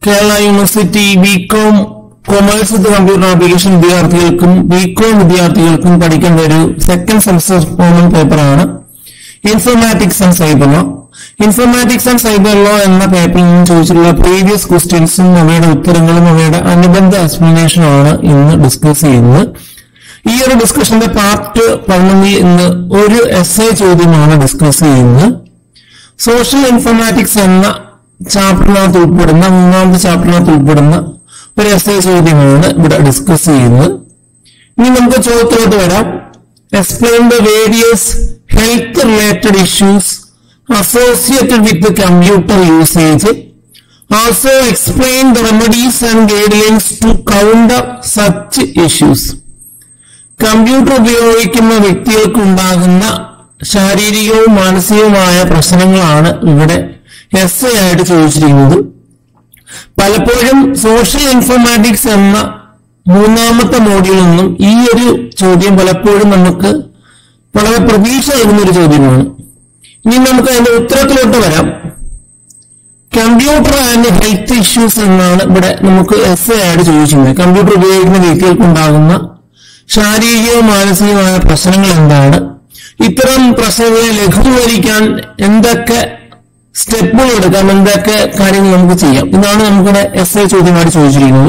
Kerala university BCom commerce with computer application വിദ്യാർത്ഥികൾക്കും BCom വിദ്യാർത്ഥികൾക്കും പഠിക്കേണ്ട ഒരു സെക്കൻഡ് സെമസ്റ്റർ കോമൺ പേപ്പറാണ് informatics and cyber law informatics and cyber law എന്ന പേപ്പറിൽ നിന്ന് ചോദിച്ചിട്ടുള്ള പ്രീവിയസ് ക്വസ്റ്റ്യൻസും അവയുടെ ഉത്തരങ്ങളും അവയുടെ അനുബന്ധ എക്സ്പ്ലനേഷനും ആണ് ഇന്ന് ഡിസ്കസ് ചെയ്യുന്നത് ഈ ഒരു ഡിസ്കഷന്റെ പാർട്ട് പതിനൊന്നിൽ ഇന്ന് ഒരു എസ് എ ചോദ്യമാണ് ഡിസ്കസ് ചെയ്യുന്നത് സോഷ്യൽ ഇൻഫോർമാറ്റിക്സ് എന്ന ചാപ്റ്ററിനകത്ത് ഉൾപ്പെടുന്ന മൂന്നാമത്തെ ചാപ്റ്ററിനകത്ത് ഉൾപ്പെടുന്ന ഒരു എസ് എ ചോദ്യമാണ് ഇവിടെ ഡിസ്കസ് ചെയ്യുന്നത് ഇനി നമുക്ക് ചോദ്യത്തിലോട്ട് വരാം explain the various health related issues associated with computer usage also explain the remedies and guidelines to counter such issues computer ഉപയോഗിക്കുന്ന വ്യക്തികൾക്ക് ഉണ്ടാകുന്ന ശാരീരികവും മാനസികവുമായ പ്രശ്നങ്ങളാണ് ഇവിടെ എസ് എ ആയിട്ട് ചോദിച്ചിരിക്കുന്നത് പലപ്പോഴും സോഷ്യൽ ഇൻഫോർമാറ്റിക്സ് എന്ന മൂന്നാമത്തെ മോഡ്യൂളിൽ നിന്നും ഈ ഒരു ചോദ്യം പലപ്പോഴും നമുക്ക് വളരെ പ്രതീക്ഷ നൽകുന്ന ഒരു ചോദ്യമാണ് ഇനി നമുക്ക് അതിന്റെ ഉത്തരത്തിലോട്ട് വരാം കമ്പ്യൂട്ടർ ആൻഡ് ഹെൽത്ത് ഇഷ്യൂസ് എന്നാണ് ഇവിടെ നമുക്ക് എസ് എ ആയിട്ട് ചോദിച്ചിരുന്നത് കമ്പ്യൂട്ടർ ഉപയോഗിക്കുന്ന വ്യക്തികൾക്കുണ്ടാകുന്ന ശാരീരികവും മാനസികവുമായ പ്രശ്നങ്ങൾ എന്താണ് ഇത്തരം പ്രശ്നങ്ങളെ ലഘൂകരിക്കാൻ എന്തൊക്കെ സ്റ്റെപ്പുകൾ എടുക്കാം എന്തൊക്കെ കാര്യങ്ങൾ നമുക്ക് ചെയ്യാം ഇതാണ് നമുക്കിവിടെ എസ് ഐ ചോദ്യമായിട്ട് ചോദിച്ചിരിക്കുന്നത്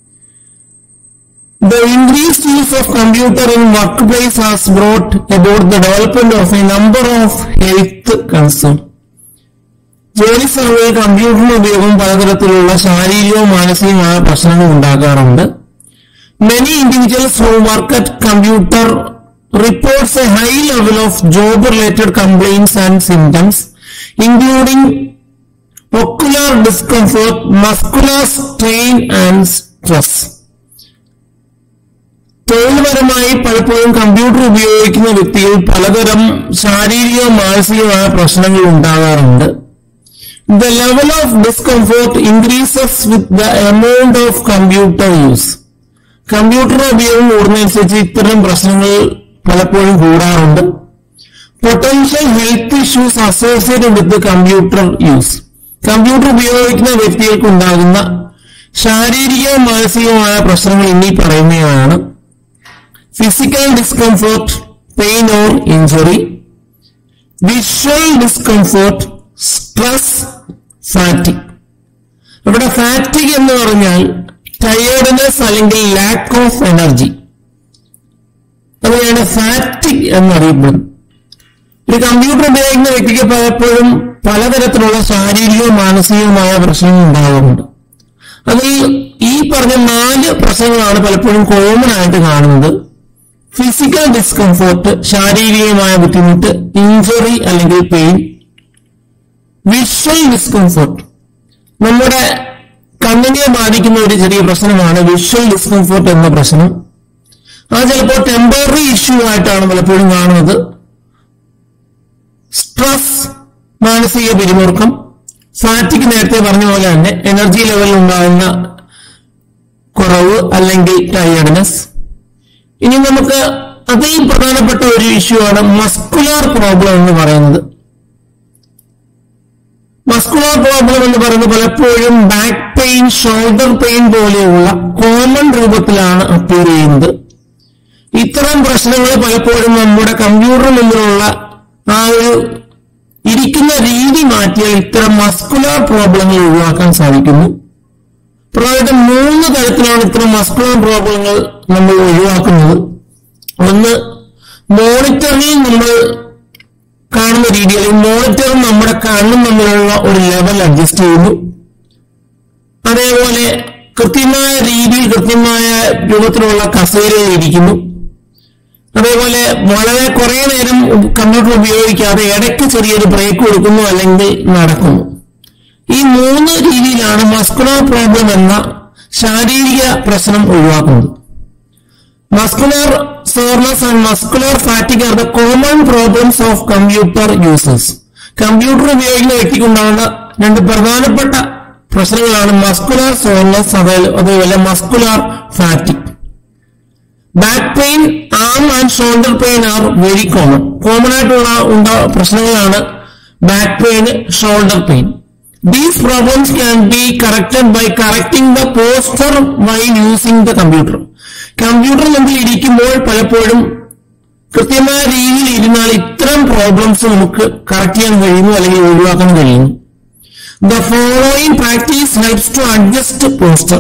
The increased use of computer in workplace has brought about the development of a number of health concerns. ജോലി സമയത്ത് കമ്പ്യൂട്ടറിന്റെ ഉപയോഗം പലതരത്തിലുള്ള ശാരീരികവും മാനസികവുമായ പ്രശ്നങ്ങൾ ഉണ്ടാക്കാറുണ്ട് Many individuals who work at computer reports a high level of job-related complaints and symptoms, including ocular discomfort, muscular strain and stress. തൊഴിൽപരമായി പലപ്പോഴും കമ്പ്യൂട്ടർ ഉപയോഗിക്കുന്ന വ്യക്തികൾ പലതരം ശാരീരിക മാനസികമായ പ്രശ്നങ്ങൾ ഉണ്ടാകാറുണ്ട് the level of discomfort increases with the amount of computer use computer ഉപയോഗം കൂടുന്നതനുസരിച്ച് ഇത്തരം പ്രശ്നങ്ങൾ പലപ്പോഴും കൂടാറുണ്ട് potential health issues associated with computer use computer ഉപയോഗിക്കുന്ന വ്യക്തികൾക്ക് ഉണ്ടാകുന്ന ശാരീരികവും മാനസികവുമായ പ്രശ്നങ്ങൾ ഇനി പറയുന്നതാണ് physical discomfort pain or injury visual discomfort stress fatigue ഇവിടെ ഫാറ്റിക് എന്ന് പറഞ്ഞാൽ ടയേർഡ്നെസ് അല്ലെങ്കിൽ ലാക്ക് ഓഫ് എനർജി അതിനെയാണ് ഫാറ്റിക് എന്നറിയപ്പെടുന്നത് ഒരു കമ്പ്യൂട്ടർ ഉപയോഗിക്കുന്ന വ്യക്തിക്ക് പലപ്പോഴും പലതരത്തിലുള്ള ശാരീരികവും മാനസികവുമായ പ്രശ്നങ്ങൾ ഉണ്ടാകുന്നുണ്ട് അതിൽ ഈ പറഞ്ഞ നാല് പ്രശ്നങ്ങളാണ് പലപ്പോഴും കോമൺ ആയിട്ട് കാണുന്നത് ഫിസിക്കൽ ഡിസ്കംഫോർട്ട് ശാരീരികമായ ബുദ്ധിമുട്ട് ഇഞ്ചുറി അല്ലെങ്കിൽ പെയിൻ വിഷ്വൽ ഡിസ്കംഫോർട്ട് നമ്മുടെ കണ്ണിനെ ബാധിക്കുന്ന ഒരു ചെറിയ പ്രശ്നമാണ് വിഷ്വൽ ഡിസ്കംഫോർട്ട് എന്ന പ്രശ്നം അത് ചിലപ്പോൾ ടെമ്പററി ഇഷ്യൂ ആയിട്ടാണ് പലപ്പോഴും കാണുന്നത് സ്ട്രെസ് മാനസിക പിരിമുറുക്കം ഫാറ്റിക് നേരത്തെ പറഞ്ഞ പോലെ തന്നെ എനർജി ലെവലിൽ ഉണ്ടാകുന്ന കുറവ് അല്ലെങ്കിൽ ടയേർഡ്നെസ് ഇനി നമുക്ക് അതിൽ പ്രധാനപ്പെട്ട ഒരു ഇഷ്യൂ ആണ് മസ്കുലാർ പ്രോബ്ലം എന്ന് പറയുന്നത് മസ്കുലാർ പ്രോബ്ലം എന്ന് പറയുന്നത് പലപ്പോഴും ബാക്ക് പെയിൻ ഷോൾഡർ പെയിൻ പോലെയുള്ള കോമൺ രൂപത്തിലാണ് അപ്പിയർ ചെയ്യുന്നത് ഇത്തരം പ്രശ്നങ്ങൾ പലപ്പോഴും നമ്മുടെ കമ്പ്യൂട്ടർ മുന്നിലുള്ള ആ ഒരു ഇരിക്കുന്ന രീതി മാറ്റിയാൽ ഇത്തരം മസ്കുലാർ പ്രോബ്ലങ്ങൾ ഒഴിവാക്കാൻ സാധിക്കുന്നു പ്രധാനമായിട്ടും മൂന്ന് തരത്തിലാണ് ഇത്തരം മസ്കുലാർ പ്രോബ്ലങ്ങൾ നമ്മൾ ഒഴിവാക്കുന്നത് ഒന്ന് മോണിറ്ററിൽ നമ്മൾ കാണുന്ന രീതിയിൽ മോണിറ്ററും നമ്മുടെ കണ്ണും തമ്മിലുള്ള ഒരു ലെവൽ അഡ്ജസ്റ്റ് ചെയ്യുന്നു അതേപോലെ കൃത്യമായ രീതിയിൽ കൃത്യമായ രൂപത്തിലുള്ള കസേരയിൽ ഇരിക്കുന്നു അതേപോലെ വളരെ കുറെ നേരം കമ്പ്യൂട്ടർ ഉപയോഗിക്കാതെ ഇടയ്ക്ക് ചെറിയൊരു ബ്രേക്ക് കൊടുക്കുന്നു അല്ലെങ്കിൽ നടക്കുന്നു ഈ മൂന്ന് രീതിയിലാണ് മസ്കുലർ പ്രോബ്ലം എന്ന ശാരീരിക പ്രശ്നം ഒഴിവാക്കുന്നത് muscular soreness and muscular fatigue are the common problems of computer users computer ഉപയോഗിക്കുന്ന വ്യക്തിക്കുണ്ടാകുന്ന രണ്ട് പ്രധാനപ്പെട്ട പ്രശ്നങ്ങളാണ് മസ്കുലർ സോർനെസ് അതേപോലെ muscular fatigue back pain arm and shoulder pain are very common common ആയിട്ടുള്ള ഉണ്ടാ പ്രശ്നങ്ങളാണ് back pain shoulder pain These problems can be corrected by correcting the poster while using the computer. Computer മുമ്പിൽ ഇരിക്കുമ്പോൾ പലപ്പോഴും കൃത്യമായ രീതിയിൽ ഇരുന്നാൽ ഇത്തരം പ്രോബ്ലംസ് നമുക്ക് കറക്റ്റ് ചെയ്യാൻ കഴിയുന്നു അല്ലെങ്കിൽ ഒഴിവാക്കാൻ കഴിയുന്നു the following practice helps to adjust posture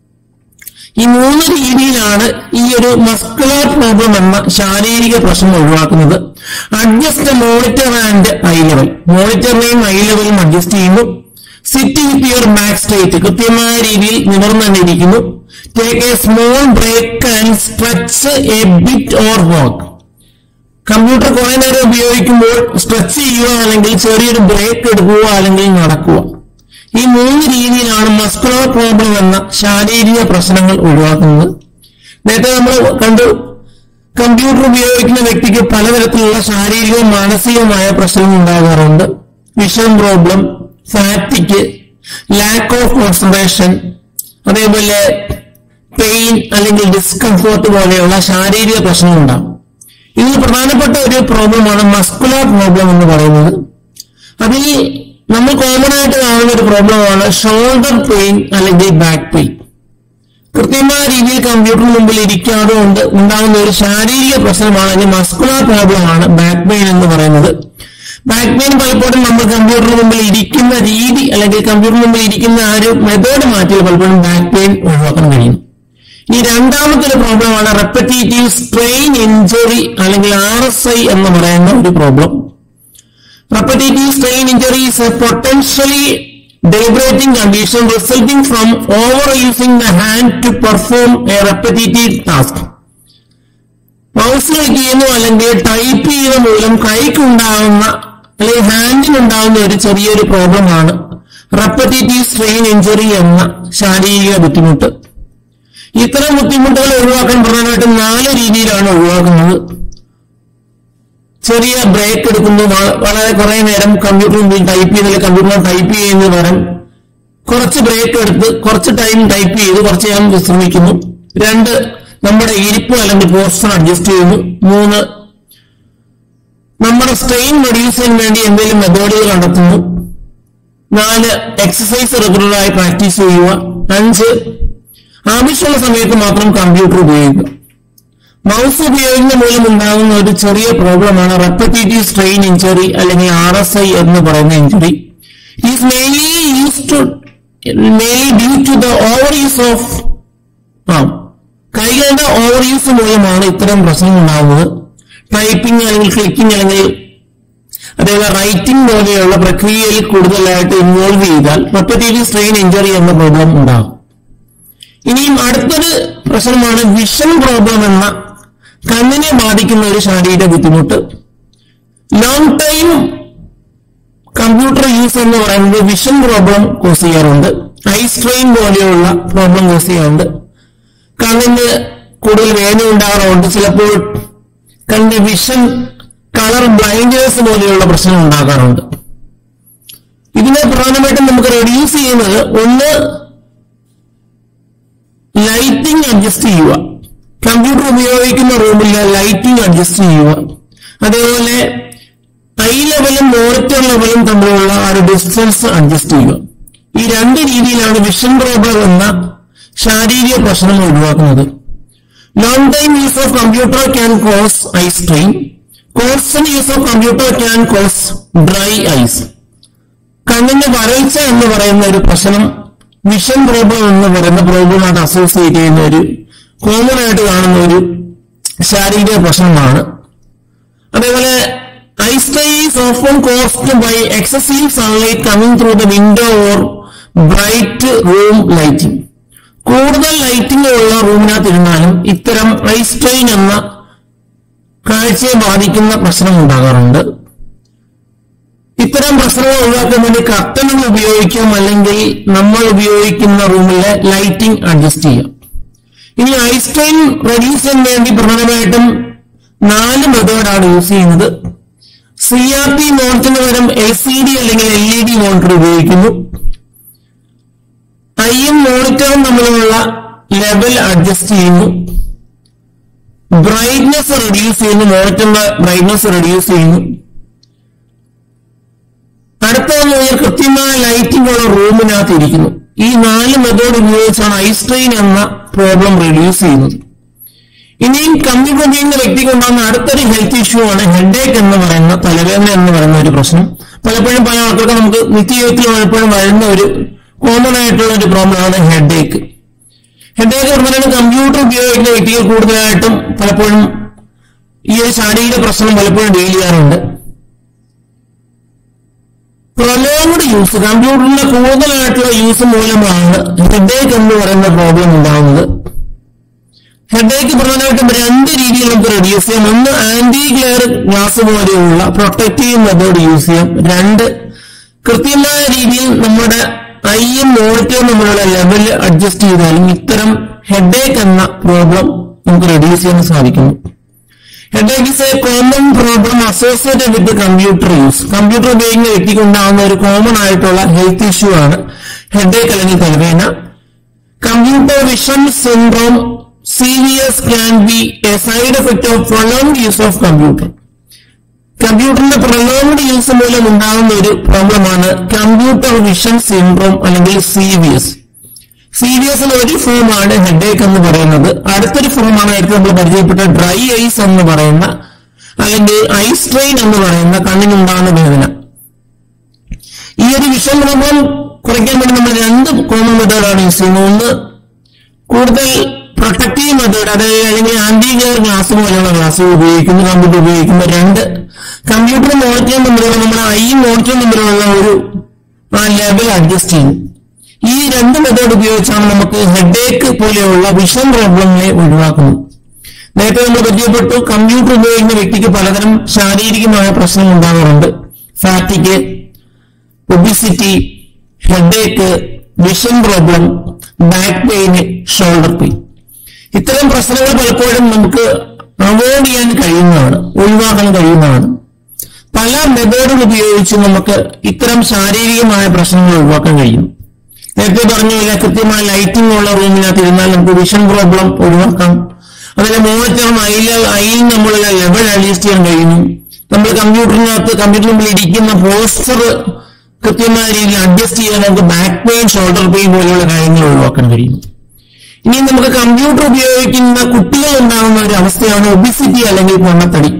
ഈ മൂന്ന് രീതിയിലാണ് ഈ ഒരു മസ്കുലർ പ്രോബ്ലം എന്ന ശാരീരിക പ്രശ്നം ഒഴിവാക്കുന്നത് adjust monitor and eye level മോണിറ്ററിനെയും ഐ ലെവലും അഡ്ജസ്റ്റ് ചെയ്യുന്നു sit with your back straight കൃത്യമായ രീതിയിൽ നിവർന്നു തന്നെ ഇരിക്കുന്നു take a small break and stretch a bit or walk computer കുറെ നേരം ഉപയോഗിക്കുമ്പോൾ സ്ട്രെച്ച് ചെയ്യുക അല്ലെങ്കിൽ ചെറിയൊരു ബ്രേക്ക് എടുക്കുക അല്ലെങ്കിൽ നടക്കുക ഈ മൂന്ന് രീതിയിലാണ് മസ്കുലർ പ്രോബ്ലം എന്ന ശാരീരിക പ്രശ്നങ്ങൾ ഒഴിവാക്കുന്നത് നേരത്തെ നമ്മൾ കണ്ടു കമ്പ്യൂട്ടർ ഉപയോഗിക്കുന്ന വ്യക്തിക്ക് പലതരത്തിലുള്ള ശാരീരികവും മാനസികവുമായ പ്രശ്നങ്ങൾ ഉണ്ടാകാറുണ്ട് vision problem fatigue lack of concentration അതേപോലെ പെയിൻ അല്ലെങ്കിൽ ഡിസ്കംഫോർട്ട് പോലെയുള്ള ശാരീരിക പ്രശ്നങ്ങൾ ഉണ്ടാകും ഇതിൽ പ്രധാനപ്പെട്ട ഒരു പ്രോബ്ലമാണ് മസ്കുലർ പ്രോബ്ലം എന്ന് പറയുന്നത് അതിൽ നമ്മൾ കോമൺ ആയിട്ട് കാണുന്ന ഒരു പ്രോബ്ലമാണ് ഷോൾഡർ പെയിൻ അല്ലെങ്കിൽ ബാക്ക് പെയിൻ കൃത്യമായ രീതിയിൽ കമ്പ്യൂട്ടറിന് മുമ്പിൽ ഇരിക്കാതെ കൊണ്ട് ഉണ്ടാകുന്ന ഒരു ശാരീരിക പ്രശ്നമാണ് അല്ലെങ്കിൽ മസ്കുലർ പ്രോബ്ലമാണ് ബാക്ക് പെയിൻ എന്ന് പറയുന്നത് ബാക്ക് പെയിൻ പലപ്പോഴും നമ്മൾ കമ്പ്യൂട്ടറിന് മുമ്പിൽ ഇരിക്കുന്ന രീതി അല്ലെങ്കിൽ കമ്പ്യൂട്ടറിന് മുമ്പിൽ ഇരിക്കുന്ന ആ ഒരു മെത്തേഡ് മാറ്റിയാൽ പലപ്പോഴും ബാക്ക് പെയിൻ ഒഴിവാക്കാൻ കഴിയും ഈ രണ്ടാമത്തെ ഒരു പ്രോബ്ലമാണ് റെപ്പറ്റേറ്റീവ് സ്ട്രെയിൻ ഇഞ്ചുറി അല്ലെങ്കിൽ ആർ എസ് ഐ എന്ന് പറയുന്ന ഒരു problem repetitive strain injury is a potentially debilitating condition resulting from overusing the hand to perform a repetitive task. Mouse കളിക്കുന്നു അല്ലെങ്കിൽ ടൈപ്പ് ചെയ്യുന്ന മൂലം കൈക്കുണ്ടാകുന്ന അല്ലെങ്കിൽ ഹാൻഡിനുണ്ടാകുന്ന ഒരു ചെറിയൊരു പ്രോബ്ലമാണ് റെപ്പറ്റേറ്റീവ് സ്ട്രെയിൻ ഇഞ്ചുറി എന്ന ശാരീരിക ബുദ്ധിമുട്ട് ഇത്തരം ബുദ്ധിമുട്ടുകൾ ഒഴിവാക്കാൻ പ്രധാനമായിട്ടും നാല് രീതിയിലാണ് ഒഴിവാക്കുന്നത് ചെറിയ ബ്രേക്ക് എടുക്കുന്നു വ- വളരെ കുറെ നേരം കമ്പ്യൂട്ടർ മുമ്പിൽ ടൈപ്പ് ചെയ്തില്ല കമ്പ്യൂട്ടറിൽ ടൈപ്പ് ചെയ്യുന്ന പകരം കുറച്ച് ബ്രേക്ക് എടുത്ത് കുറച്ച് ടൈം ടൈപ്പ് ചെയ്ത് കുറച്ച് നേരം വിശ്രമിക്കുന്നു രണ്ട് നമ്മുടെ ഇരിപ്പ് അല്ലെങ്കിൽ പോസ്റ്റർ അഡ്ജസ്റ്റ് ചെയ്യുന്നു മൂന്ന് നമ്മുടെ സ്ട്രെയിൻ റെഡ്യൂസ് ചെയ്യാൻ വേണ്ടി എന്തെങ്കിലും മെത്തേഡുകൾ കണ്ടെത്തുന്നു നാല് എക്സസൈസ് റെഗുലറായി പ്രാക്ടീസ് ചെയ്യുക അഞ്ച് ആവശ്യമുള്ള സമയത്ത് മാത്രം കമ്പ്യൂട്ടർ ഉപയോഗിക്കുക മൗസ് ഉപയോഗിക്കുന്ന മൂലം ഉണ്ടാകുന്ന ഒരു ചെറിയ പ്രോബ്ലമാണ് റെപ്പറ്റേറ്റീവ് സ്ട്രെയിൻ ഇഞ്ചുറി അല്ലെങ്കിൽ ആർ എസ് ഐ എന്ന് പറയുന്ന injury is mainly use to mainly due to the over use of ആ കൈകളുടെ ഓവർ യൂസ് മൂലമാണ് ഇത്തരം പ്രശ്നങ്ങൾ ഉണ്ടാകുന്നത് ടൈപ്പിംഗ് അല്ലെങ്കിൽ ക്ലിക്കിംഗ് അല്ലെങ്കിൽ അതേപോലെ റൈറ്റിംഗ് പോലെയുള്ള പ്രക്രിയയിൽ കൂടുതലായിട്ട് ഇൻവോൾവ് ചെയ്താൽ റെപ്പറ്റേറ്റീവ് സ്ട്രെയിൻ ഇഞ്ചുറി എന്ന പ്രോബ്ലം ഉണ്ടാകും ഇനിയും അടുത്തൊരു പ്രശ്നമാണ് വിഷൻ പ്രോബ്ലം എന്ന കണ്ണിനെ ബാധിക്കുന്ന ഒരു ശാരീരിക ബുദ്ധിമുട്ട് ലോങ് ടൈം കമ്പ്യൂട്ടർ യൂസ് എന്ന് പറയുന്നത് വിഷൻ പ്രോബ്ലം കോസ് ചെയ്യാറുണ്ട് ഐ സ്ട്രെയിൻ പോലെയുള്ള പ്രോബ്ലം കോസ് ചെയ്യാറുണ്ട് കണ്ണിന് കൂടുതൽ വേദന ഉണ്ടാകാറുണ്ട് ചിലപ്പോൾ കണ്ണിന്റെ വിഷൻ കളർ ബ്ലൈൻഡേഴ്സ് പോലെയുള്ള പ്രശ്നം ഉണ്ടാകാറുണ്ട് ഇതിനെ പ്രധാനമായിട്ടും നമുക്ക് റെഡ്യൂസ് ചെയ്യുന്നത് ഒന്ന് ലൈറ്റിംഗ് അഡ്ജസ്റ്റ് ചെയ്യുക കമ്പ്യൂട്ടർ ഉപയോഗിക്കുന്ന റൂമിൽ ലൈറ്റിംഗ് അഡ്ജസ്റ്റ് ചെയ്യുക അതേപോലെ ഐ ലെവലും മോണിറ്റർ ലെവലും തമ്മിലുള്ള ആ ഒരു ഡിസ്റ്റൻസ് അഡ്ജസ്റ്റ് ചെയ്യുക ഈ രണ്ട് രീതിയിലാണ് വിഷൻ പ്രോബ്ലം എന്ന ശാരീരിക പ്രശ്നം ഒഴിവാക്കുന്നത് long time use of computer can cause eye strain constant use of computer can cause dry eyes കണ്ണിന്റെ വരൾച്ച എന്ന് പറയുന്ന ഒരു പ്രശ്നം വിഷൻ പ്രോബ്ലം എന്ന് പറയുന്ന പ്രോബ്ലമായിട്ട് അസോസിയേറ്റ് ചെയ്യുന്ന ഒരു കോമൺ ആയിട്ട് കാണുന്ന ഒരു ശാരീരിക പ്രശ്നമാണ് അതേപോലെ eye strain is often caused by excessive sunlight coming through the window or bright room lighting കൂടുതൽ ലൈറ്റിംഗ് ഉള്ള റൂമിനകത്ത് ഇരുന്നാലും ഇത്തരം ഐ സ്ട്രെയിൻ എന്ന കാഴ്ചയെ ബാധിക്കുന്ന പ്രശ്നം ഉണ്ടാകാറുണ്ട് ഇത്തരം പ്രശ്നങ്ങൾ ഒഴിവാക്കാൻ വേണ്ടി കർട്ടനുകൾ ഉപയോഗിക്കാം അല്ലെങ്കിൽ നമ്മൾ ഉപയോഗിക്കുന്ന റൂമിലെ ലൈറ്റിംഗ് അഡ്ജസ്റ്റ് ചെയ്യാം ഇനി ഐസ്ട്രെയിൻ റെഡ്യൂസ് ചെയ്യാൻ വേണ്ടി പ്രധാനമായിട്ടും നാല് മെത്തേഡാണ് യൂസ് ചെയ്യുന്നത് സി ആർ ടി മോണിറ്ററിന് പകരം എൽ സി ഡി അല്ലെങ്കിൽ എൽ ഇ ഡി മോണിറ്റർ ഉപയോഗിക്കുന്നു ഐയും മോണിറ്ററും തമ്മിലുള്ള ലെവൽ അഡ്ജസ്റ്റ് ചെയ്യുന്നു ബ്രൈറ്റ്നെസ് റെഡ്യൂസ് ചെയ്യുന്നു മോണിറ്ററിന്റെ ബ്രൈറ്റ്നെസ് റെഡ്യൂസ് ചെയ്യുന്നു അടുത്തതെന്ന് പറഞ്ഞാൽ കൃത്യമായ ലൈറ്റിംഗ് ഉള്ള റൂമിനകത്ത് ഇരിക്കുന്നു ഈ നാല് മെത്തേഡ് ഉപയോഗിച്ചാണ് ഐ സ്ട്രെയിൻ എന്ന പ്രോബ്ലം റെഡ്യൂസ് ചെയ്യുന്നത് ഇനിയും കമ്പ്യൂട്ടർ ചെയ്യുന്ന വ്യക്തിക്ക് ഉണ്ടാകുന്ന അടുത്തൊരു ഹെൽത്ത് ഇഷ്യൂ ആണ് ഹെഡേക്ക് എന്ന് പറയുന്ന തലവേദന എന്ന് പറയുന്ന ഒരു പ്രശ്നം പലപ്പോഴും പല ആൾക്കാർക്ക് നമുക്ക് നിത്യജീവിതത്തിൽ പലപ്പോഴും വരുന്ന ഒരു കോമൺ ആയിട്ടുള്ള ഒരു പ്രോബ്ലമാണ് ഹെഡേക്ക് ഹെഡേക്ക് പറഞ്ഞാൽ കമ്പ്യൂട്ടർ ഉപയോഗിക്കുന്ന വ്യക്തികൾ കൂടുതലായിട്ടും പലപ്പോഴും ഈ ഒരു ശാരീരിക പ്രശ്നം പലപ്പോഴും ഡീൽ ചെയ്യാറുണ്ട് പ്രൊലോങ്ഡ് യൂസ് കമ്പ്യൂട്ടറിന്റെ കൂടുതലായിട്ടുള്ള യൂസ് മൂലമാണ് ഹെഡേക്ക് എന്ന് പറയുന്ന പ്രോബ്ലം ഉണ്ടാകുന്നത് ഹെഡേക്ക് പ്രധാനമായിട്ടും രണ്ട് രീതിയിൽ നമുക്ക് റെഡ്യൂസ് ചെയ്യാം ഒന്ന് ആന്റി ഗ്ലെയർ ഗ്ലാസ് പോലെയുള്ള പ്രൊട്ടക്റ്റീവ് മെത്തേഡ് യൂസ് ചെയ്യാം രണ്ട് കൃത്യമായ രീതിയിൽ നമ്മുടെ ഐയും മോണിറ്ററും തമ്മിലുള്ള ലെവൽ അഡ്ജസ്റ്റ് ചെയ്താലും ഇത്തരം ഹെഡേക്ക് എന്ന പ്രോബ്ലം നമുക്ക് റെഡ്യൂസ് ചെയ്യാൻ സാധിക്കുന്നു headache is a common problem associated with computer use computer ഉപയോഗിക്കുന്ന വ്യക്തിക്ക് ഉണ്ടാകുന്ന ഒരു കോമൺ ആയിട്ടുള്ള ഹെൽത്ത് ഇഷ്യൂ ആണ് ഹെഡേക്ക് അല്ലെങ്കിൽ തലവേദന computer vision syndrome serious can be a side effect of prolonged use of computer കമ്പ്യൂട്ടറിന്റെ പ്രൊലോങ്ഡ് യൂസ് മൂലം ഉണ്ടാകുന്ന ഒരു പ്രോബ്ലമാണ് കമ്പ്യൂട്ടർ വിഷൻ സിൻഡ്രോം അല്ലെങ്കിൽ C V S C V എസിൽ ഒരു ഫോമാണ് ഹെഡേക്ക് എന്ന് പറയുന്നത് അടുത്തൊരു ഫോമാണ് നേരത്തെ നമ്മൾ പരിചയപ്പെട്ട ഡ്രൈ ഐസ് എന്ന് പറയുന്ന അല്ലെങ്കിൽ ഐ സ്ട്രെയിൻ എന്ന് പറയുന്ന കണ്ണിനുണ്ടാകുന്ന വേദന ഈ ഒരു വിഷൻ പ്രോബ്ലം കുറയ്ക്കാൻ വേണ്ടി നമ്മൾ രണ്ട് കോമൺ മെത്തേഡാണ് യൂസ് ചെയ്യുന്നത് ഒന്ന് കൂടുതൽ പ്രൊട്ടക്റ്റീവ് മെത്തേഡ് അതായത് അല്ലെങ്കിൽ ആന്റി ഗിയർ ഗ്ലാസ് പോലെയുള്ള ഗ്ലാസ് ഉപയോഗിക്കുന്നു കമ്പ്യൂട്ടർ ഉപയോഗിക്കുന്നു രണ്ട് കമ്പ്യൂട്ടർ മോണിറ്ററും തമ്മിലുള്ള നമ്മുടെ ഐ മോണിറ്ററും തമ്മിലുള്ള ഒരു ആ ലെവൽ അഡ്ജസ്റ്റ് ചെയ്യും ഈ രണ്ട് മെത്തേഡ് ഉപയോഗിച്ചാണ് നമുക്ക് ഹെഡേക്ക് പോലെയുള്ള വിഷൻ പ്രോബ്ലങ്ങളെ ഒഴിവാക്കുന്നത് നേരത്തെ നമ്മൾ പരിചയപ്പെട്ടു കമ്പ്യൂട്ടർ ഉപയോഗിക്കുന്ന വ്യക്തിക്ക് പലതരം ശാരീരികമായ പ്രശ്നങ്ങൾ ഉണ്ടാകാറുണ്ട് fatigue obesity headache vision problem back pain shoulder pain ഇത്തരം പ്രശ്നങ്ങൾ പലപ്പോഴും നമുക്ക് അവോയ്ഡ് ചെയ്യാൻ കഴിയുന്നതാണ് ഒഴിവാക്കാൻ കഴിയുന്നതാണ് പല മെത്തേഡുകൾ ഉപയോഗിച്ച് നമുക്ക് ഇത്തരം ശാരീരികമായ പ്രശ്നങ്ങൾ ഒഴിവാക്കാൻ കഴിയും നേരത്തെ പറഞ്ഞ പോലെ കൃത്യമായ ലൈറ്റിംഗ് ഉള്ള റൂമിനകത്ത് ഇരുന്നാൽ നമുക്ക് വിഷൻ പ്രോബ്ലം ഒഴിവാക്കാം അതിലെ മോണിറ്ററും അയിൽ അയിൽ നമ്മളുള്ള ലെവൽ അഡ്ജസ്റ്റ് ചെയ്യാൻ കഴിയുന്നു നമ്മൾ കമ്പ്യൂട്ടറിനകത്ത് കമ്പ്യൂട്ടറിൽ മുമ്പിൽ ഇരിക്കുന്ന പോസ്റ്റർ കൃത്യമായ രീതിയിൽ അഡ്ജസ്റ്റ് ചെയ്യാൻ നമുക്ക് ബാക്ക് പെയിൻ ഷോൾഡർ പെയിൻ പോലെയുള്ള കാര്യങ്ങൾ ഒഴിവാക്കാൻ കഴിയും ഇനി നമുക്ക് കമ്പ്യൂട്ടർ ഉപയോഗിക്കുന്ന കുട്ടികൾ ഉണ്ടാകുന്ന ഒരു അവസ്ഥയാണ് ഒബിസിറ്റി അല്ലെങ്കിൽ പൊണ്ണത്തടി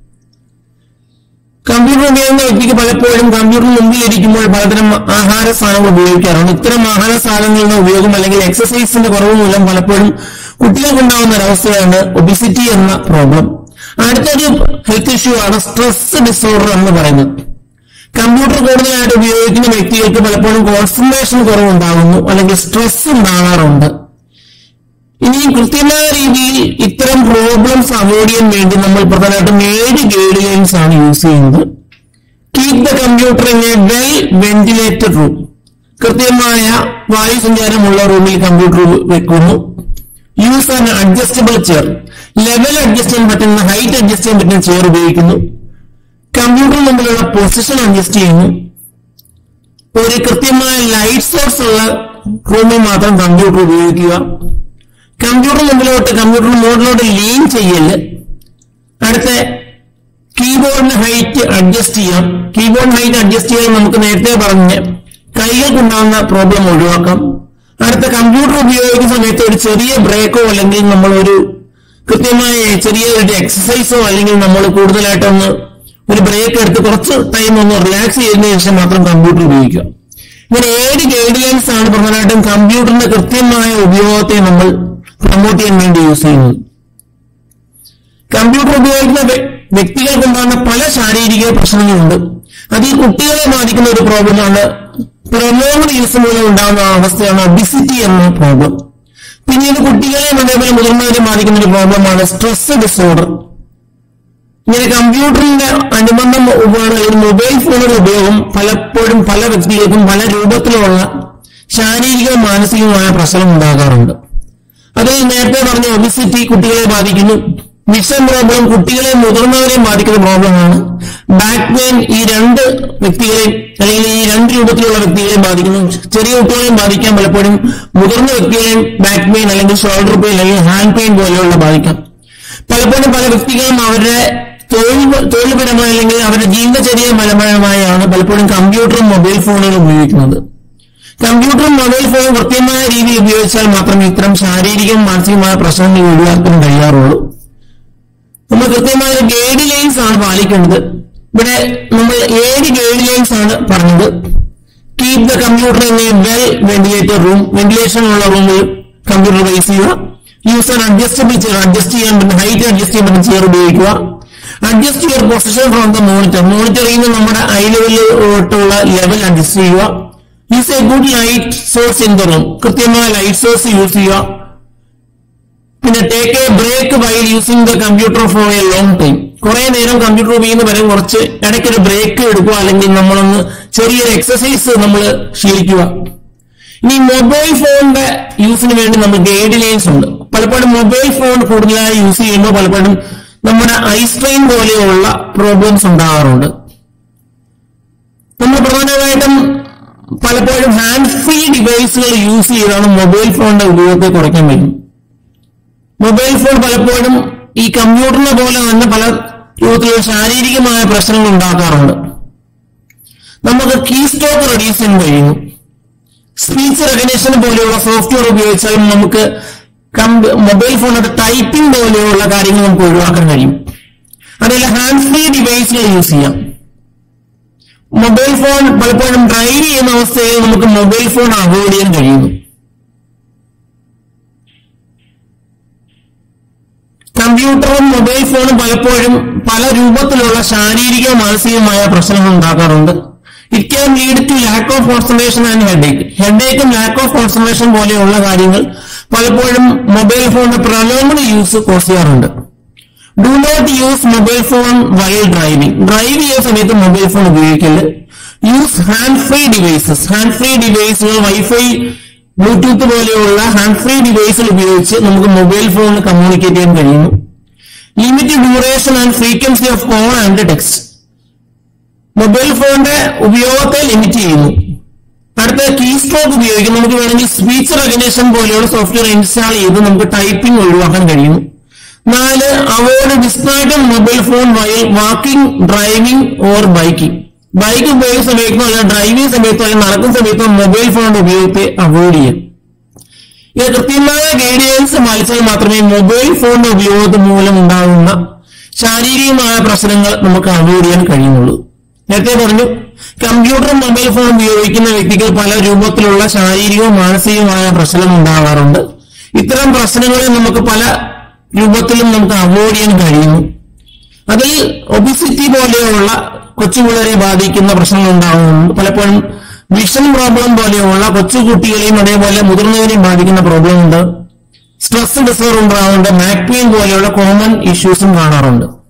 കമ്പ്യൂട്ടർ ഉപയോഗിക്കുന്ന വ്യക്തിക്ക് പലപ്പോഴും കമ്പ്യൂട്ടറിന് മുമ്പിൽ ഇരിക്കുമ്പോൾ പലതരം ആഹാര സാധനങ്ങൾ ഉപയോഗിക്കാറുണ്ട് ഇത്തരം ആഹാര സാധനങ്ങളുടെ ഉപയോഗം അല്ലെങ്കിൽ എക്സസൈസിന്റെ കുറവ് മൂലം പലപ്പോഴും കുട്ടികൾക്കുണ്ടാകുന്ന ഒരവസ്ഥയാണ് ഒബിസിറ്റി എന്ന പ്രോബ്ലം അടുത്തൊരു ഹെൽത്ത് ഇഷ്യൂ ആണ് സ്ട്രെസ് ഡിസോർഡർ എന്ന് പറയുന്നത് കമ്പ്യൂട്ടർ കൂടുതലായിട്ട് ഉപയോഗിക്കുന്ന വ്യക്തികൾക്ക് പലപ്പോഴും കോൺസെൻട്രേഷൻ കുറവുണ്ടാകുന്നു അല്ലെങ്കിൽ സ്ട്രെസ് ഉണ്ടാകാറുണ്ട് ഇനിയും കൃത്യമായ രീതിയിൽ ഇത്തരം പ്രോബ്ലംസ് അവോയ്ഡ് ചെയ്യാൻ വേണ്ടി നമ്മൾ പ്രധാനമായിട്ടും ഏഴ് ഗൈഡ് ലൈൻസ് ആണ് യൂസ് ചെയ്യുന്നത് keep the computer in a well ventilated room കൃത്യമായ വായു സഞ്ചാരമുള്ള റൂമിൽ കമ്പ്യൂട്ടർ വെക്കുന്നു use an adjustable chair level adjust ചെയ്യാൻ പറ്റുന്ന ഹൈറ്റ് അഡ്ജസ്റ്റ് ചെയ്യാൻ പറ്റുന്ന ചെയർ ഉപയോഗിക്കുന്നു കമ്പ്യൂട്ടറിന് മുമ്പിലുള്ള പൊസിഷൻ അഡ്ജസ്റ്റ് ചെയ്യുന്നു ഒരു കൃത്യമായ ലൈറ്റ് സോഴ്സ് ഉള്ള റൂമിൽ മാത്രം കമ്പ്യൂട്ടർ ഉപയോഗിക്കുക കമ്പ്യൂട്ടർ മുമ്പിലോട്ട് കമ്പ്യൂട്ടർ മോഡിലോട്ട് ലീൻ ചെയ്യല് അടുത്ത കീബോർഡിന് ഹൈറ്റ് അഡ്ജസ്റ്റ് ചെയ്യാം കീബോർഡ് ഹൈറ്റ് അഡ്ജസ്റ്റ് ചെയ്യാൻ നമുക്ക് നേരത്തെ പറഞ്ഞ് കൈകൾക്കുണ്ടാകുന്ന പ്രോബ്ലം ഒഴിവാക്കാം അടുത്ത കമ്പ്യൂട്ടർ ഉപയോഗിക്കുന്ന സമയത്ത് ഒരു ചെറിയ ബ്രേക്കോ അല്ലെങ്കിൽ നമ്മൾ ഒരു കൃത്യമായ ചെറിയ ഒരു എക്സസൈസോ അല്ലെങ്കിൽ നമ്മൾ കൂടുതലായിട്ടൊന്ന് ഒരു ബ്രേക്ക് എടുത്ത് കുറച്ച് ടൈം ഒന്ന് റിലാക്സ് ചെയ്തതിനു ശേഷം മാത്രം കമ്പ്യൂട്ടർ ഉപയോഗിക്കുക ഇങ്ങനെ ഏഴ് ഗൈഡ് ലൈൻസ് ആണ് പ്രധാനമായിട്ടും കമ്പ്യൂട്ടറിന്റെ കൃത്യമായ ഉപയോഗത്തെ നമ്മൾ പ്രൊമോട്ട് ചെയ്യാൻ വേണ്ടി യൂസ് ചെയ്യുന്നത് കമ്പ്യൂട്ടർ ഉപയോഗിക്കുന്ന വ്യ- വ്യക്തികൾക്കുണ്ടാകുന്ന പല ശാരീരിക പ്രശ്നങ്ങളുണ്ട് അത് ഈ കുട്ടികളെ ബാധിക്കുന്ന ഒരു പ്രോബ്ലമാണ് പ്രൊലോങ്ഡ് യൂസ് മൂലം ഉണ്ടാകുന്ന അവസ്ഥയാണ് ഒബിസിറ്റി എന്ന പ്രോബ്ലം പിന്നീട് കുട്ടികളെയും അതേപോലെ മുതിർന്നവരെയും ബാധിക്കുന്ന ഒരു പ്രോബ്ലമാണ് സ്ട്രെസ് ഡിസോർഡർ ഇങ്ങനെ കമ്പ്യൂട്ടറിന്റെ അനുബന്ധം ഉപകരണം അല്ലെങ്കിൽ മൊബൈൽ ഫോണുകളുടെ ഉപയോഗം പലപ്പോഴും പല വ്യക്തികൾക്കും പല രൂപത്തിലുള്ള ശാരീരികവും മാനസികവുമായ പ്രശ്നം ഉണ്ടാകാറുണ്ട് അത് നേരത്തെ പറഞ്ഞ ഒബിസിറ്റി കുട്ടികളെ ബാധിക്കുന്നു വിഷൻ പ്രോബ്ലം കുട്ടികളെ മുതിർന്നവരെയും ബാധിക്കുന്ന പ്രോബ്ലമാണ് ബാക്ക് പെയിൻ ഈ രണ്ട് വ്യക്തികളെയും അല്ലെങ്കിൽ ഈ രണ്ട് രൂപത്തിലുള്ള വ്യക്തികളെയും ബാധിക്കുന്നു ചെറിയ കുട്ടികളെയും ബാധിക്കാൻ പലപ്പോഴും മുതിർന്ന വ്യക്തികളെയും ബാക്ക് പെയിൻ അല്ലെങ്കിൽ ഷോൾഡർ പെയിൻ അല്ലെങ്കിൽ ഹാൻഡ് പെയിൻ പോലെയുള്ള ബാധിക്കാം പലപ്പോഴും പല വ്യക്തികളും അവരുടെ തൊഴിൽ തൊഴിൽപരമായ അല്ലെങ്കിൽ അവരുടെ ജീവിതചര്യ ഫലമായാണ് പലപ്പോഴും കമ്പ്യൂട്ടറും മൊബൈൽ ഫോണുകളും ഉപയോഗിക്കുന്നത് കമ്പ്യൂട്ടറും മൊബൈൽ ഫോണും കൃത്യമായ രീതിയിൽ ഉപയോഗിച്ചാൽ മാത്രമേ ഇത്തരം ശാരീരികവും മാനസികമായ പ്രശ്നങ്ങൾ ഒഴിവാക്കാൻ കഴിയാറുള്ളൂ നമ്മൾ കൃത്യമായ ഗൈഡ് ലൈൻസ് ആണ് പാലിക്കേണ്ടത് ഇവിടെ നമ്മൾ ഏഴ് ഗൈഡ് ലൈൻസ് ആണ് പറഞ്ഞത് keep the computer in a well ventilated room ventilation ഉള്ള റൂമിൽ കമ്പ്യൂട്ടർ ബേസ് ചെയ്യുക use an adjustable chair adjust ചെയ്യാൻ പറ്റുന്ന ഹൈറ്റ് അഡ്ജസ്റ്റ് ചെയ്യാൻ പറ്റുന്ന ചെയർ ഉപയോഗിക്കുക adjust your position from the monitor മോണിറ്ററിൽ നിന്ന് നമ്മുടെ ഐ ലെവലിലോട്ടുള്ള ലെവൽ അഡ്ജസ്റ്റ് ചെയ്യുക use a good light source in the room കൃത്യമായ ലൈറ്റ് സോഴ്സ് യൂസ് ചെയ്യുക പിന്നെ take a break while using the computer for a long time കുറെ നേരം കമ്പ്യൂട്ടർ ഉപയോഗിക്കുന്ന വരെ കുറച്ച് ഇടയ്ക്കൊരു ബ്രേക്ക് എടുക്കുക അല്ലെങ്കിൽ നമ്മളൊന്ന് ചെറിയൊരു എക്സസൈസ് നമ്മൾ ശീലിക്കുക ഇനി മൊബൈൽ ഫോണിന്റെ യൂസിന് വേണ്ടി നമ്മൾ ഗൈഡ് ലൈൻസ് ഉണ്ട് പലപ്പോഴും മൊബൈൽ ഫോൺ കൂടുതലായി യൂസ് ചെയ്യുമ്പോൾ പലപ്പോഴും നമ്മുടെ ഐ സ്ട്രെയിൻ പോലെയുള്ള പ്രോബ്ലംസ് ഉണ്ടാകാറുണ്ട് നമ്മൾ പ്രധാനമായിട്ടും പലപ്പോഴും ഹാൻഡ് ഫ്രീ ഡിവൈസുകൾ യൂസ് ചെയ്താണ് മൊബൈൽ ഫോണിന്റെ ഉപയോഗത്തെ കുറയ്ക്കാൻ പറ്റും മൊബൈൽ ഫോൺ പലപ്പോഴും ഈ കമ്പ്യൂട്ടറിനെ പോലെ തന്നെ പല രൂപത്തിലുള്ള ശാരീരികമായ പ്രശ്നങ്ങൾ ഉണ്ടാക്കാറുണ്ട് നമുക്ക് കീ സ്റ്റോക്ക് റെഡ്യൂസ് ചെയ്യാൻ കഴിയുന്നു സ്പീച്ച് റെക്കഗ്നേഷൻ പോലെയുള്ള സോഫ്റ്റ്വെയർ ഉപയോഗിച്ചാൽ നമുക്ക് മൊബൈൽ ഫോണിന്റെ ടൈപ്പിംഗ് പോലെയുള്ള കാര്യങ്ങൾ നമുക്ക് ഒഴിവാക്കാൻ കഴിയും അതല്ല ഹാൻഡ് ഫ്രീ ഡിവൈസുകൾ യൂസ് ചെയ്യാം മൊബൈൽ ഫോൺ പലപ്പോഴും ഡ്രൈവ് ചെയ്യുന്ന അവസ്ഥയിൽ നമുക്ക് മൊബൈൽ ഫോൺ അവോയ്ഡ് ചെയ്യാൻ കഴിയുന്നു കമ്പ്യൂട്ടറും മൊബൈൽ ഫോണും പലപ്പോഴും പല രൂപത്തിലുള്ള ശാരീരിക മാനസികമായ പ്രശ്നങ്ങൾ ഉണ്ടാക്കാറുണ്ട് it can lead to lack of concentration and headache ഹെഡേക്കും ലാക്ക് ഓഫ് കോൺസെൻട്രേഷൻ പോലെയുള്ള കാര്യങ്ങൾ പലപ്പോഴും മൊബൈൽ ഫോണിന്റെ പ്രലോമന യൂസ് കോസ് ചെയ്യാറുണ്ട് do not use mobile phone while driving drive ചെയ്യുന്ന സമയത്ത് മൊബൈൽ ഫോൺ ഉപയോഗിക്കല് use hand free devices hand free ഡിവൈസുകൾ വൈഫൈ ബ്ലൂടൂത്ത് പോലെയുള്ള ഹാൻഡ് ഫ്രീ ഡിവൈസുകൾ ഉപയോഗിച്ച് നമുക്ക് മൊബൈൽ ഫോണിൽ കമ്മ്യൂണിക്കേറ്റ് ചെയ്യാൻ കഴിയുന്നു limit duration and frequency of call and text mobile ഫോണിന്റെ ഉപയോഗത്തെ ലിമിറ്റ് ചെയ്യുന്നു അടുത്ത കീ സ്ട്രോക്ക് ഉപയോഗിക്കും നമുക്ക് വേണമെങ്കിൽ സ്പീച്ച് റെക്കഗ്നേഷൻ പോലെയുള്ള സോഫ്റ്റ്വെയർ ഇൻസ്റ്റാൾ ചെയ്ത് നമുക്ക് ടൈപ്പിംഗ് ഒഴിവാക്കാൻ കഴിയുന്നു നാല് avoid distraction mobile phone while walking driving or biking bike ഉപയോഗിക്കുന്ന സമയത്തോ അല്ല ഡ്രൈവിംഗ് സമയത്തോ അല്ലെങ്കിൽ നടക്കുന്ന സമയത്തോ മൊബൈൽ ഫോണിന്റെ ഉപയോഗത്തെ അവോയ്ഡ് ചെയ്യാം ഇത് കൃത്യമായ ഗൈഡൻസ് പാലിച്ചാൽ മാത്രമേ മൊബൈൽ ഫോണിന്റെ ഉപയോഗം മൂലം ഉണ്ടാകുന്ന ശാരീരികമായ പ്രശ്നങ്ങൾ നമുക്ക് അവോയ്ഡ് ചെയ്യാൻ കഴിയുന്നുള്ളൂ നേരത്തെ പറഞ്ഞു കമ്പ്യൂട്ടറും മൊബൈൽ ഫോൺ ഉപയോഗിക്കുന്ന വ്യക്തികൾ പല രൂപത്തിലുള്ള ശാരീരികവും മാനസികവുമായ പ്രശ്നങ്ങൾ ഉണ്ടാകാറുണ്ട് ഇത്തരം പ്രശ്നങ്ങളെ നമുക്ക് പല രൂപത്തിലും നമുക്ക് അവോയ്ഡ് ചെയ്യാൻ കഴിയുന്നു അതിൽ ഒബിസിറ്റി പോലെയുള്ള കൊച്ചുപിള്ളേരെ ബാധിക്കുന്ന പ്രശ്നങ്ങൾ ഉണ്ടാകുന്നുണ്ട് പലപ്പോഴും വിഷൻ പ്രോബ്ലം പോലെയുള്ള കൊച്ചുകുട്ടികളെയും അതേപോലെ മുതിർന്നവരെയും ബാധിക്കുന്ന പ്രോബ്ലം ഉണ്ട് സ്ട്രെസ് ഡിസോർഡർ ഉണ്ടാകുന്നുണ്ട് മാക് പെയിൻ പോലെയുള്ള കോമൺ ഇഷ്യൂസും കാണാറുണ്ട്